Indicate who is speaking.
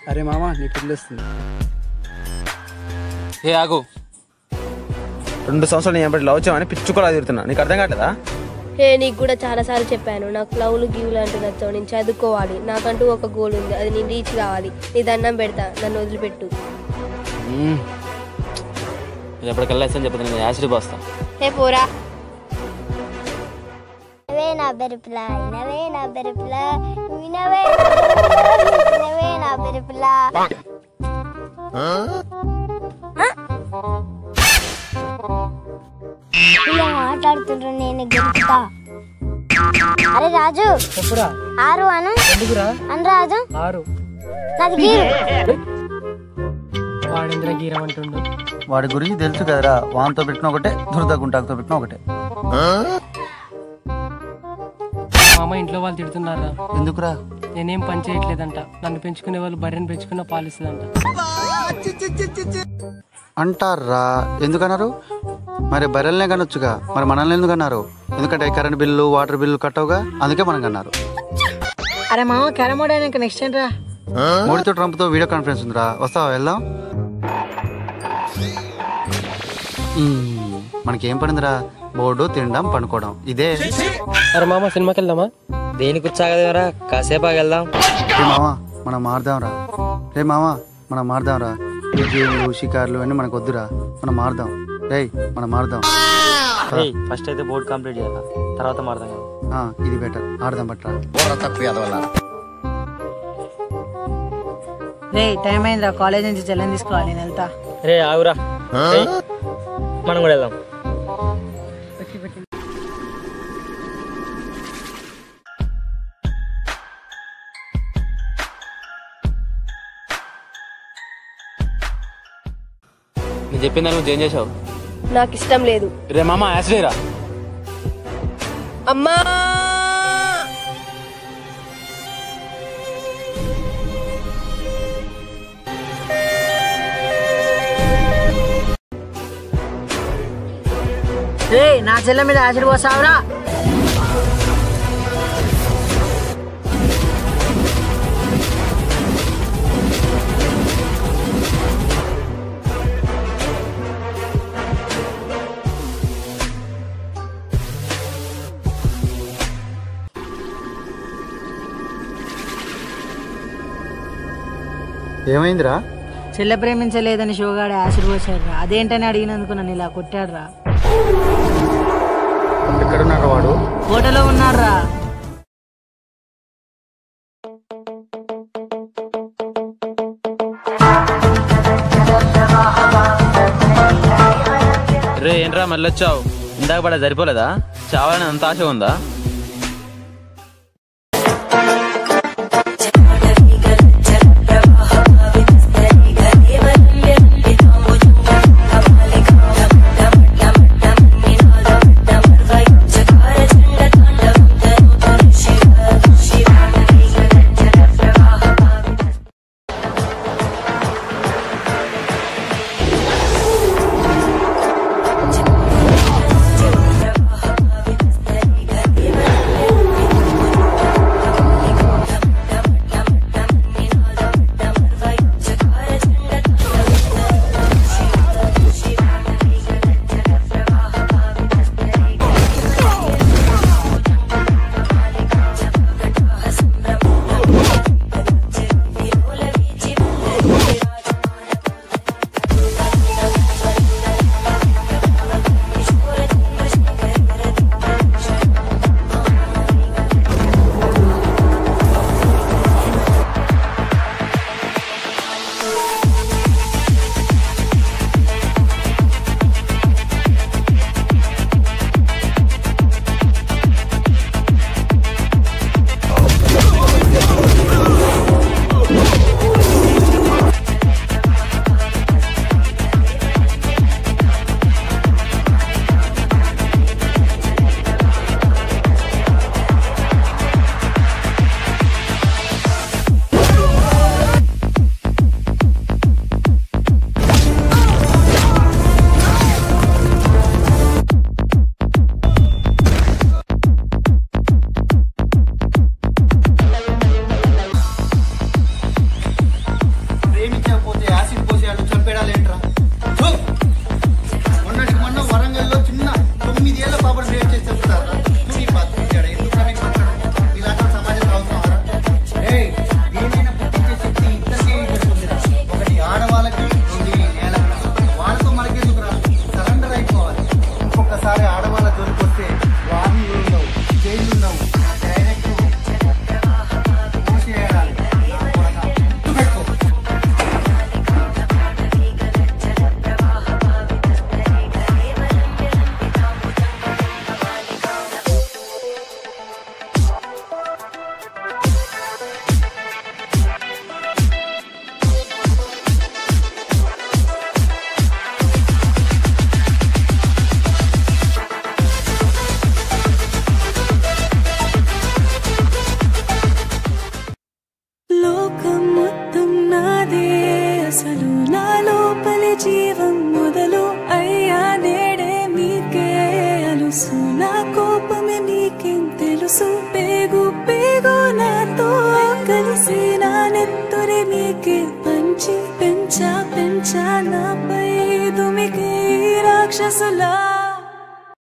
Speaker 1: అరే మామ నీ పిల్లి వస్తుంది
Speaker 2: ఏ ఆగు
Speaker 3: రెండు సంవత్సరాలు నేను లవ్ చేయమని పిచ్చుకోలా తిరుగుతున్నా నీకు అర్థం కావట్లేదా
Speaker 4: హే నీకు కూడా చాలా సార్లు చెప్పాను నాకు లవ్లు గివ్లు అంటూ నచ్చవు నేను చదువుకోవాలి నాకంటూ ఒక గోల్ ఉంది అది నేను రీచ్ కావాలి నీ దండం పెడతా నన్ను వదిలిపెట్టు
Speaker 2: నేను ఎప్పటికల్లా ఇస్తాను చెప్పదు నేను యాసిడ్ పోస్తా
Speaker 4: హే పోరా
Speaker 5: వినవే నా బెరుపుల వినవే నా బెరుపుల వినవే వినవే నా బెరుపుల ఇలా మాట్లాడుతుండ్రు నేను గెలుపుతా అరే రాజు
Speaker 1: చెప్పురా
Speaker 5: ఆరు అను
Speaker 1: ఎందుకురా
Speaker 5: అను రాజు
Speaker 1: ఆరు
Speaker 5: నాది గీరు
Speaker 1: వాడేంద్ర గీరం అంటుండు
Speaker 6: వాడి గురించి తెలుసు కదరా వాన్తో పెట్టిన ఒకటే దురద గుంటాకుతో పెట్టిన ఒకటే
Speaker 7: మా అమ్మ ఇంట్లో వాళ్ళు తిడుతున్నారా
Speaker 6: ఎందుకురా
Speaker 7: నేనేం పని చేయట్లేదంట నన్ను పెంచుకునే వాళ్ళు బర్రెని పెంచుకున్న పాలిస్తుందంట
Speaker 6: అంటారా ఎందుకన్నారు మరి బర్రెలనే కనొచ్చుగా మరి మనల్ని ఎందుకు అన్నారు ఎందుకంటే కరెంట్ బిల్లు వాటర్ బిల్లు కట్టవుగా అందుకే మనం కన్నారు
Speaker 8: అరే మామ క్యారమ్ ఆడడానికి నెక్స్ట్ ఏంట్రా
Speaker 6: మోడీతో ట్రంప్తో వీడియో కాన్ఫరెన్స్ ఉందిరా వస్తావా వెళ్దాం మ్మ్. మనకేం పడిందిరా బోర్డు తినడం పండుకోవడం ఇదే
Speaker 7: అరే మామ సినిమాకి వెళ్దామా
Speaker 2: దేనికి ఉత్సాగదేవరా కాసేపు వెళ్దాం
Speaker 6: రే మామ మనం మారుదాంరా రే మామ మనం మారుదాంరా ఈ గేమ్లు షికార్లు అన్నీ మనకు వద్దురా మనం మారుదాం రేయ్ మనం మారుదాం
Speaker 2: ఫస్ట్ అయితే బోర్డు కంప్లీట్ చేయాలి తర్వాత మాడదాం
Speaker 6: ఆ, ఇది బెటర్ ఆడదాం బట్రా
Speaker 8: రే టైం అయిందిరా కాలేజ్ నుంచి చెల్లెని తీసుకోవాలి నేను వెళ్తా
Speaker 2: రే ఆగురా మనం కూడా వెళ్దాం నేను చెప్పిందా నువ్వు చేంజ్ చేసావు
Speaker 4: నాకు ఇష్టం లేదు
Speaker 2: రే మామ యాసిడ్ రా
Speaker 4: అమ్మా
Speaker 8: రే నా చెల్లె మీద యాసిడ్ పోసావురా
Speaker 6: ఏమైందిరా
Speaker 8: చెల్లె ప్రేమించలేదని షోగాడు యాసిడ్ పోసాడు అదేంటని అడిగినందుకు నన్ను ఇలా కొట్టాడు రా
Speaker 6: ఎక్కడున్నాడు వాడు
Speaker 8: ఫోటోలో ఉన్నాడు
Speaker 2: రే ఏంట్రా మళ్ళీ వచ్చావు ఇందాక పడ సరిపోలేదా చావాలని అంత ఆశ ఉందా
Speaker 9: పోసిన నెత్తురి మీకే పంచి పెంచా పెంచా నాపై తుమికి రాక్షసులా